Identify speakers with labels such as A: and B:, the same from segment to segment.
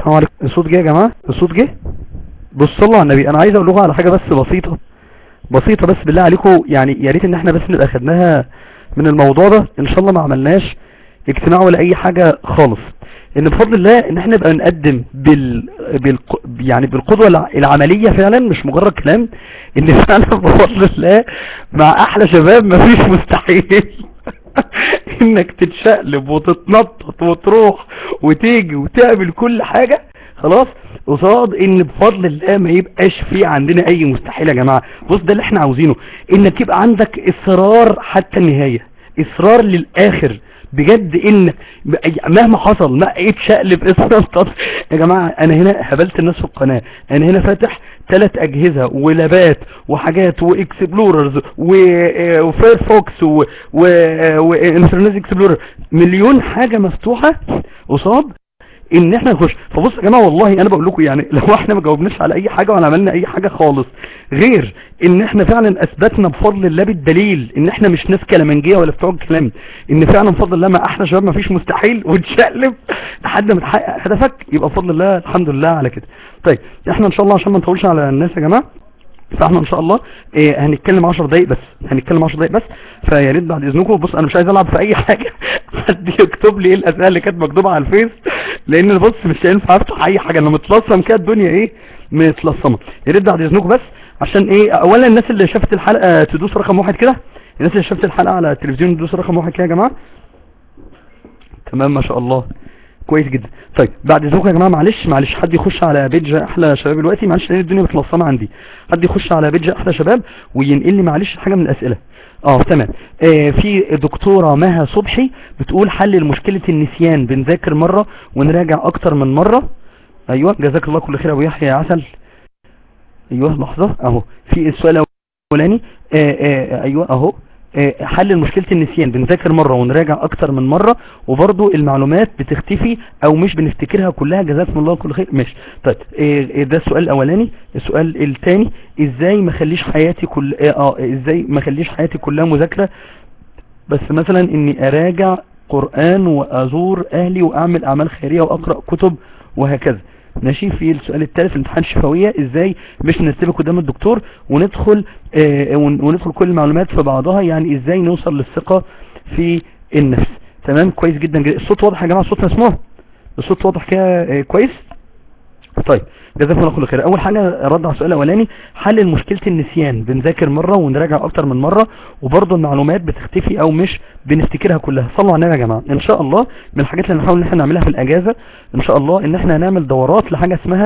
A: السلام عليكم الصوت جه يا جماعة الصوت جه بص صلوا على النبي انا عايز اقول لكم على حاجة بس بسيطة بسيطة بس بالله عليكم يعني يا ريت ان احنا بس نبقى خدناها من الموضوع ده ان شاء الله ما عملناش اجتماع ولا اي حاجة خالص ان بفضل الله ان احنا نبقى نقدم بال... بال... يعني بالقدوة الع- العملية فعلا مش مجرد كلام ان فعلا بفضل الله مع احلى شباب مفيش مستحيل انك تتشقلب وتتنطط وتروح وتيجي وتعمل كل حاجة خلاص قصاد ان بفضل الله ما يبقاش في عندنا اي مستحيل يا جماعة بص ده اللي احنا عاوزينه انك يبقى عندك اصرار حتى النهاية اصرار للاخر بجد ان مهما حصل ما اتشقلب اتنطط يا جماعة انا هنا هبلت الناس في القناة انا هنا فاتح ثلاث اجهزة ولابات وحاجات واكسبلوررز وفايرفوكس وانترنت اكسبلورر مليون حاجة مفتوحة قصاد ان احنا نخش فبص يا جماعه والله انا بقول لكم يعني لو احنا ما جاوبناش على اي حاجه ولا عملنا اي حاجه خالص غير ان احنا فعلا اثبتنا بفضل الله بالدليل ان احنا مش ناس كلامنجيه ولا بتوع الكلام ان فعلا بفضل الله ما احنا شباب ما فيش مستحيل ونشقلب لحد ما تحقق هدفك يبقى بفضل الله الحمد لله على كده طيب احنا ان شاء الله عشان ما نطولش على الناس يا جماعه فاحنا ان شاء الله إيه هنتكلم 10 دقايق بس هنتكلم 10 دقايق بس فيا ريت بعد اذنكم بص انا مش عايز العب في اي حاجه حد يكتب لي ايه الاسئله اللي كانت مكتوبه على الفيس لان بص مش هينفع افتح اي حاجه انا متلصم كده الدنيا ايه متلصمه يا ريت بعد اذنكم بس عشان ايه اولا الناس اللي شافت الحلقه تدوس رقم واحد كده الناس اللي شافت الحلقه على التلفزيون تدوس رقم واحد كده يا جماعه تمام ما شاء الله كويس جدا طيب بعد اذنكم يا جماعه معلش معلش حد يخش على بيج احلى شباب دلوقتي معلش لان الدنيا متلصمه عندي حد يخش على بيج احلى شباب وينقل لي معلش حاجه من الاسئله اه تمام آه في دكتوره مها صبحي بتقول حل مشكله النسيان بنذاكر مره ونراجع اكتر من مره ايوه جزاك الله كل خير يا ابو يحيى يا عسل ايوه لحظه اهو في السؤال الاولاني آه آه ايوه اهو آه، حل مشكلة النسيان بنذاكر مرة ونراجع اكتر من مرة وبرضو المعلومات بتختفي او مش بنفتكرها كلها جزاكم الله كل خير ماشي طيب آه، آه، ده السؤال الاولاني السؤال الثاني ازاي ما اخليش حياتي كل اه آه، ازاي ما اخليش حياتي كلها مذاكرة بس مثلا اني اراجع قرآن وازور اهلي واعمل اعمال خيرية واقرأ كتب وهكذا ماشي في السؤال الثالث امتحان الشفوية ازاي مش نسيبك قدام الدكتور وندخل آه ون- وندخل كل المعلومات في بعضها يعني ازاي نوصل للثقة في النفس تمام كويس جدا جدا الصوت واضح يا جماعة الصوت مسموع الصوت واضح كده آه كويس طيب جزاكم الله كل خير اول حاجه رد على السؤال الاولاني حل مشكله النسيان بنذاكر مره ونراجع اكتر من مره وبرضه المعلومات بتختفي او مش بنفتكرها كلها صلوا على النبي يا جماعه ان شاء الله من الحاجات اللي نحاول ان احنا نعملها في الاجازه ان شاء الله ان احنا هنعمل دورات لحاجه اسمها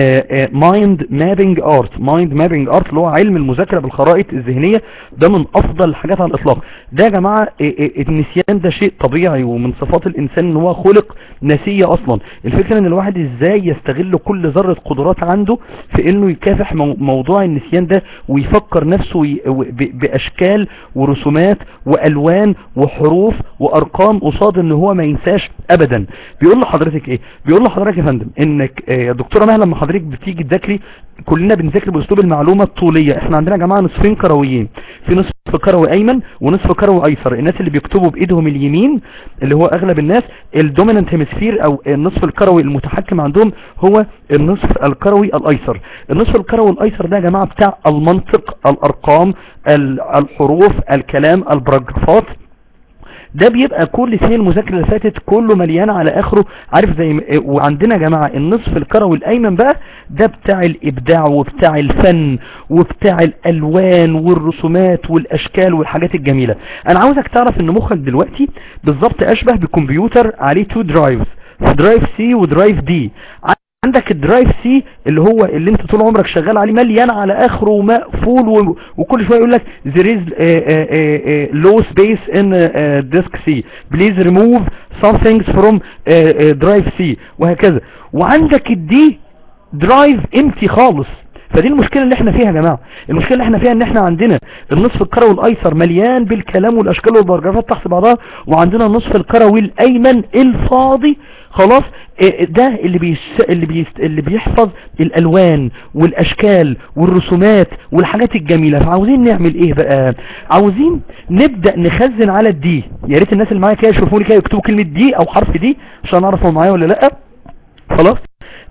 A: مايند مابينج ارت مايند مابينج ارت اللي هو علم المذاكره بالخرائط الذهنيه ده من افضل الحاجات على الاطلاق ده يا جماعه آه، آه، النسيان ده شيء طبيعي ومن صفات الانسان ان هو خلق نسيه اصلا الفكره ان الواحد ازاي يستغل كل ذره قدرات عنده في انه يكافح مو- موضوع النسيان ده ويفكر نفسه وي- و- ب- باشكال ورسومات والوان وحروف وارقام قصاد ان هو ما ينساش ابدا بيقول لحضرتك ايه بيقول لحضرتك يا فندم انك آه، يا دكتوره مهلا لما حضرتك بتيجي تذاكري كلنا بنذاكر باسلوب المعلومه الطوليه احنا عندنا يا جماعه نصفين كرويين في نصف كروي ايمن ونصف كروي ايسر الناس اللي بيكتبوا بايدهم اليمين اللي هو اغلب الناس الدومينانت هيمسفير او النصف الكروي المتحكم عندهم هو النصف الكروي الايسر النصف الكروي الايسر ده يا جماعه بتاع المنطق الارقام ال- الحروف الكلام البراجرافات ده بيبقى كل سنين المذاكره اللي فاتت كله مليان على اخره عارف زي ما وعندنا يا جماعه النصف الكروي الايمن بقى ده بتاع الابداع وبتاع الفن وبتاع الالوان والرسومات والاشكال والحاجات الجميله انا عاوزك تعرف ان مخك دلوقتي بالظبط اشبه بكمبيوتر عليه تو درايفز درايف سي ودرايف دي عندك الدرايف سي اللي هو اللي انت طول عمرك شغال عليه مليان على اخره ومقفول و- وكل شويه يقول لك there is uh, uh, uh, low space in uh, uh, disk C please remove some things from uh, uh, drive C وهكذا وعندك الدي درايف امتي خالص فدي المشكلة اللي احنا فيها يا جماعة المشكلة اللي احنا فيها ان احنا عندنا النصف الكروي الايسر مليان بالكلام والاشكال والبراجرافات تحت بعضها وعندنا النصف الكروي الايمن الفاضي خلاص اه ده اللي بيس اللي بيس اللي بيحفظ الالوان والاشكال والرسومات والحاجات الجميلة فعاوزين نعمل ايه بقى عاوزين نبدأ نخزن على الدي يا ريت الناس اللي معايا كده يشوفوني كده يكتبوا كلمة دي او حرف دي عشان اعرف هو معايا ولا لا خلاص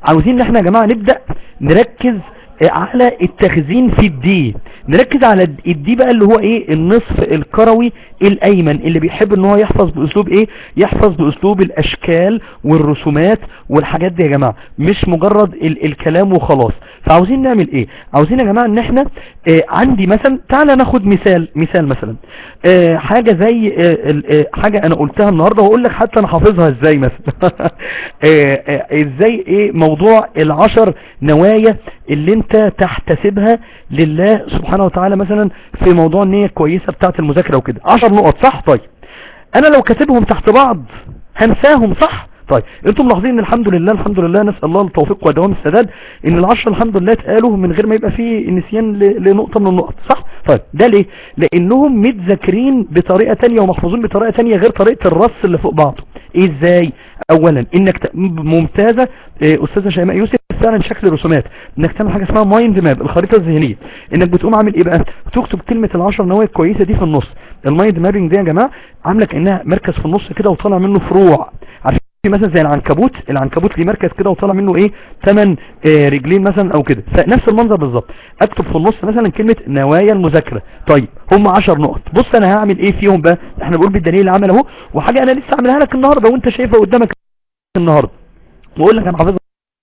A: عاوزين ان احنا يا جماعة نبدأ نركز على التخزين في الدي نركز على الدي بقى اللي هو ايه النصف الكروي الايمن اللي بيحب ان هو يحفظ باسلوب ايه يحفظ باسلوب الاشكال والرسومات والحاجات دي يا جماعة مش مجرد ال الكلام وخلاص فعاوزين نعمل ايه عاوزين يا جماعة ان احنا اه عندي مثلا تعالى ناخد مثال مثال مثلا اه حاجة زي اه اه حاجة انا قلتها النهاردة واقول لك حتى انا حافظها ازاي مثلا اه اه ازاي ايه موضوع العشر نوايا اللي انت تحتسبها لله سبحانه وتعالى مثلا في موضوع النية كويسة بتاعة المذاكرة وكده عشر نقط صح طيب انا لو كاتبهم تحت بعض هنساهم صح طيب انتم ملاحظين ان الحمد لله الحمد لله نسأل الله التوفيق ودوام السداد ان العشر الحمد لله اتقالوا من غير ما يبقى فيه نسيان لنقطة من النقط صح طيب ده ليه لانهم متذاكرين بطريقة تانية ومحفوظين بطريقة تانية غير طريقة الرص اللي فوق بعضه ازاي اولا انك ت... ممتازة اه استاذة شيماء يوسف فعلا شكل رسومات انك تعمل حاجة اسمها مايند ماب الخريطة الذهنية انك بتقوم عامل ايه بقى تكتب كلمة العشر نوايا الكويسة دي في النص المايند مابينج دي يا جماعة عاملة كأنها مركز في النص كده وطالع منه فروع عارفين مثلا زي العنكبوت العنكبوت ليه مركز كده وطالع منه ايه 8 آه رجلين مثلا او كده فنفس المنظر بالظبط اكتب في النص مثلا كلمة نوايا المذاكرة طيب هم 10 نقط بص انا هعمل ايه فيهم بقى احنا بنقول بالدليل اللي عمل اهو وحاجة انا لسه عاملها لك النهاردة وانت شايفها قدامك النهاردة واقول لك انا حافظها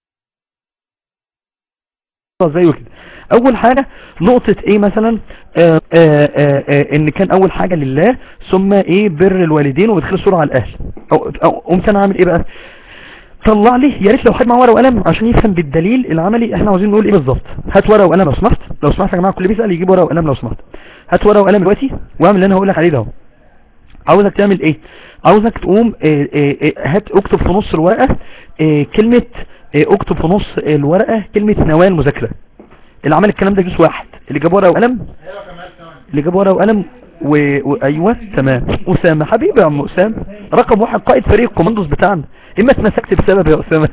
A: زيه كده اول حاجة نقطة ايه مثلا آآ آآ آآ ان كان اول حاجة لله ثم ايه بر الوالدين وادخل السرعة على الاهل او, أو قمت انا اعمل ايه بقى طلع لي يا ريت لو حد معاه ورقه وقلم عشان يفهم بالدليل العملي احنا عاوزين نقول ايه بالظبط هات ورقه وقلم لو سمحت لو سمحت يا جماعه كل بيسال يجيب ورقه وقلم لو سمحت هات ورقه وقلم دلوقتي واعمل اللي انا هقول لك عليه ده اهو عاوزك تعمل ايه عاوزك تقوم اه اه هات اكتب في نص الورقه اه كلمه اكتب في نص الورقه كلمه نوايا المذاكره اللي عمل الكلام ده جزء واحد اللي جاب ورقه وقلم اللي جاب ورقه وقلم و... وايوه تمام اسامه حبيبي يا عم اسامه رقم واحد قائد فريق الكوماندوز بتاعنا اما اتمسكت بسبب يا اسامه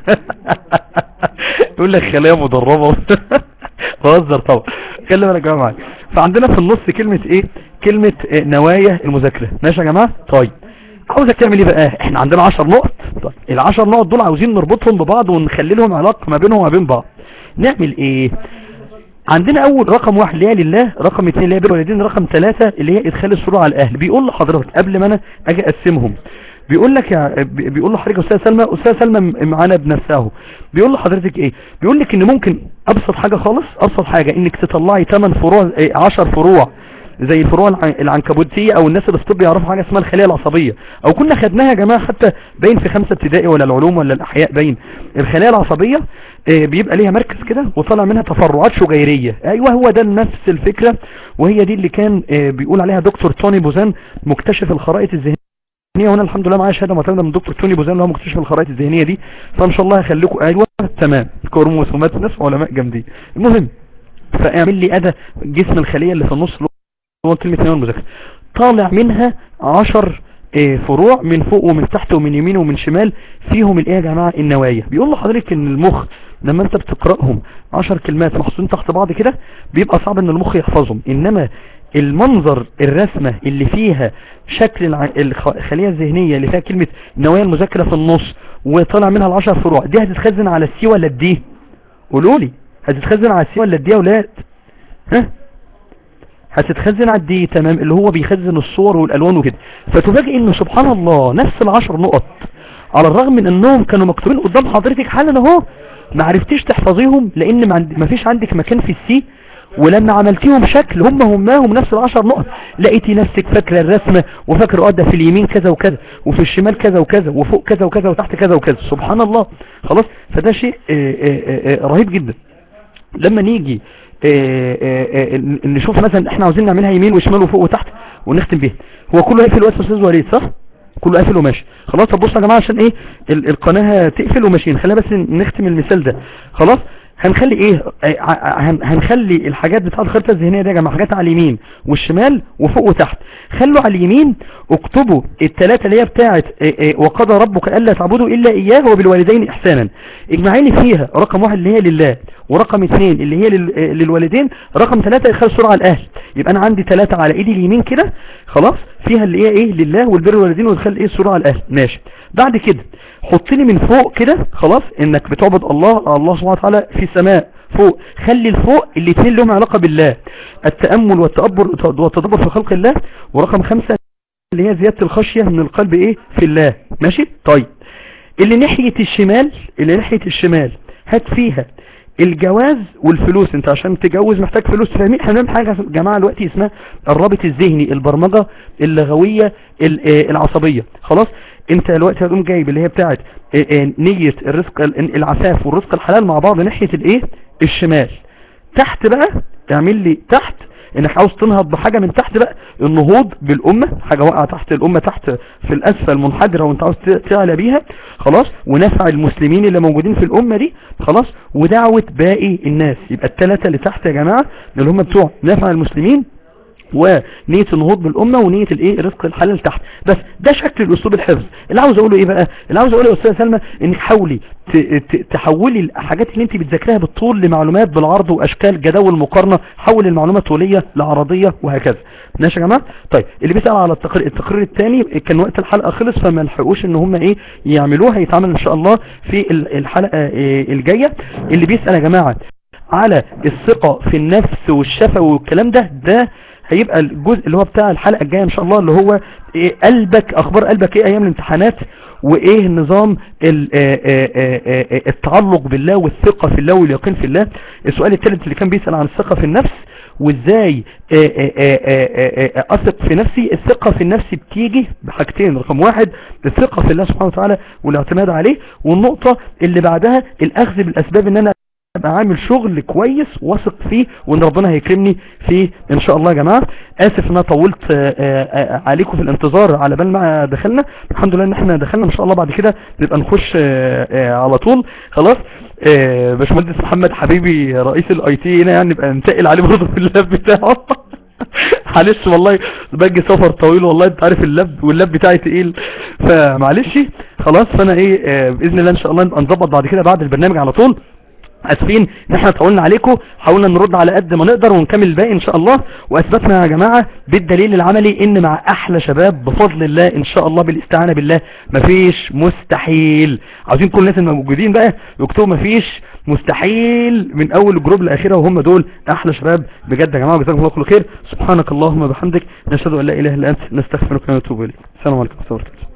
A: يقول لك خلايا مدربه بهزر طبعا خلي بالك يا جماعه فعندنا في النص كلمه ايه كلمه نوايا المذاكره ماشي يا جماعه طيب عاوزك تعمل ايه بقى احنا عندنا 10 نقط طيب ال10 نقط دول عاوزين نربطهم ببعض ونخلي لهم علاقه ما بينهم وما بين بعض نعمل ايه عندنا اول رقم واحد اللي هي لله رقم اثنين اللي هي بر الوالدين رقم ثلاثة اللي هي ادخال السرور على الاهل بيقول لحضرتك قبل ما انا اجي اقسمهم بيقول لك يا بيقول لحضرتك استاذ سلمى استاذ سلمى معانا بنفسه بيقول لحضرتك ايه بيقول لك ان ممكن ابسط حاجة خالص ابسط حاجة انك تطلعي 8 فروع 10 فروع زي الفروع العنكبوتية او الناس اللي في الطب يعرفوا حاجة اسمها الخلية العصبية او كنا خدناها يا جماعة حتى باين في خمسة ابتدائي ولا العلوم ولا الاحياء باين الخلايا العصبية بيبقى ليها مركز كده وطلع منها تفرعات شجيرية ايوه هو ده نفس الفكرة وهي دي اللي كان بيقول عليها دكتور توني بوزان مكتشف الخرائط الذهنية وانا الحمد لله معايا شهاده معتمده من دكتور توني بوزان اللي هو مكتشف الخرائط الذهنيه دي فان شاء الله هخليكم ايوه تمام كروموسومات ناس علماء جامدين المهم فاعمل لي ادى جسم الخليه اللي في النص اللي هو كلمه نواه المذاكره طالع منها 10 فروع من فوق ومن تحت ومن يمين ومن شمال فيهم الايه يا جماعه النوايا بيقول لحضرتك ان المخ لما انت بتقراهم 10 كلمات محطوطين تحت بعض كده بيبقى صعب ان المخ يحفظهم انما المنظر الرسمة اللي فيها شكل الخلية الذهنية اللي فيها كلمة نوايا المذاكرة في النص وطلع منها العشر فروع دي هتتخزن على السي ولا الدي قولوا لي هتتخزن على السي ولا الدي يا ولاد ها هتتخزن على الدي تمام اللي هو بيخزن الصور والالوان وكده فتفاجئ انه سبحان الله نفس العشر نقط على الرغم من انهم كانوا مكتوبين قدام حضرتك حالا اهو ما عرفتيش تحفظيهم لان ما فيش عندك مكان في السي ولما عملتيهم شكل هم هماهم نفس العشر نقط لقيتي نفسك فاكرة الرسمة وفاكرة اه ده في اليمين كذا وكذا وفي الشمال كذا وكذا وفوق كذا وكذا وتحت كذا وكذا سبحان الله خلاص فده شيء آآ آآ رهيب جدا لما نيجي آآ نشوف مثلا احنا عاوزين نعملها يمين وشمال وفوق وتحت ونختم بيها هو كله هيقفل وقت استاذ وليد صح كله قافل وماشي خلاص طب بصوا يا جماعه عشان ايه القناه تقفل وماشيين خلينا بس نختم المثال ده خلاص هنخلي ايه هنخلي الحاجات بتاعت الخريطه الذهنيه دي يا جماعه حاجات على اليمين والشمال وفوق وتحت خلوا على اليمين اكتبوا الثلاثه اللي هي بتاعت وقضى ربك الا تعبدوا الا اياه وبالوالدين احسانا اجمعي لي فيها رقم واحد اللي هي لله ورقم اثنين اللي هي للوالدين رقم ثلاثة ادخال سرعة على الاهل يبقى انا عندي ثلاثة على ايدي اليمين كده خلاص فيها اللي هي ايه لله والبر والوالدين وادخال ايه السرعة على الاهل ماشي بعد كده حط لي من فوق كده خلاص انك بتعبد الله الله سبحانه وتعالى في السماء فوق خلي الفوق الاثنين لهم علاقة بالله التأمل والتأبر والتدبر في خلق الله ورقم خمسة اللي هي زيادة الخشية من القلب ايه في الله ماشي طيب اللي ناحية الشمال اللي ناحية الشمال هات فيها الجواز والفلوس انت عشان تجوز محتاج فلوس فاهمين احنا بنعمل حاجه يا جماعه دلوقتي اسمها الرابط الذهني البرمجه اللغويه ال- آه، العصبيه خلاص انت دلوقتي هتقوم جايب اللي هي بتاعه آه، آه، نيه الرزق ال- العفاف والرزق الحلال مع بعض ناحيه الايه الشمال تحت بقى اعمل لي تحت انك عاوز تنهض بحاجة من تحت بقى النهوض بالامة حاجة واقعة تحت الامة تحت في الاسفل منحدرة وانت عاوز ت- تعلى بيها خلاص ونفع المسلمين اللي موجودين في الامة دي خلاص ودعوة باقي الناس يبقى الثلاثة اللي تحت يا جماعة اللي هم بتوع نفع المسلمين ونية النهوض بالأمة ونية الايه رزق الحلال تحت بس ده شكل الأسلوب الحفظ اللي عاوز أقوله إيه بقى اللي عاوز أقوله يا أستاذة سلمى إنك حاولي ت- ت- تحولي الحاجات اللي أنت بتذاكرها بالطول لمعلومات بالعرض وأشكال جداول مقارنة حول المعلومة طولية لعرضية وهكذا ماشي يا جماعة طيب اللي بيسأل على التقرير التقرير الثاني كان وقت الحلقة خلص فما لحقوش ان هم ايه يعملوها هيتعمل ان شاء الله في ال- الحلقة إيه الجاية اللي بيسأل يا جماعة على الثقة في النفس والشفا والكلام ده ده هيبقى الجزء اللي هو بتاع الحلقة الجاية ان شاء الله اللي هو إيه قلبك اخبار قلبك ايه ايام الامتحانات وايه النظام ال- آه، آه، آه، آه، التعلق بالله والثقة في الله واليقين في الله السؤال الثالث اللي كان بيسأل عن الثقة في النفس وازاي آه، آه، آه، آه، آه، اثق في نفسي الثقة في النفس بتيجي بحاجتين رقم واحد الثقة في الله سبحانه وتعالى والاعتماد عليه والنقطة اللي بعدها الاخذ بالاسباب ان انا ابقى عامل شغل كويس واثق فيه وان ربنا هيكرمني فيه ان شاء الله يا جماعه اسف ان انا طولت آه، آه، عليكم في الانتظار على بال ما دخلنا الحمد لله ان احنا دخلنا ان شاء الله بعد كده نبقى نخش آه، آه، على طول خلاص آه، باشمهندس محمد حبيبي رئيس الاي تي هنا يعني نبقى ننتقل عليه برضه في اللاب بتاعه معلش والله باجي سفر طويل والله انت عارف اللاب واللاب بتاعي تقيل فمعلش خلاص فانا ايه آه، باذن الله ان شاء الله نبقى نظبط بعد كده بعد البرنامج على طول اسفين ان احنا طولنا عليكم حاولنا نرد على قد ما نقدر ونكمل الباقي ان شاء الله واثبتنا يا جماعة بالدليل العملي ان مع احلى شباب بفضل الله ان شاء الله بالاستعانة بالله مفيش مستحيل عاوزين كل الناس الموجودين بقى يكتبوا مفيش مستحيل من اول الجروب لاخره وهم دول احلى شباب بجد يا جماعة جزاكم الله كل خير سبحانك اللهم وبحمدك نشهد ان لا اله الا انت نستغفرك ونتوب اليك السلام عليكم ورحمه الله وبركاته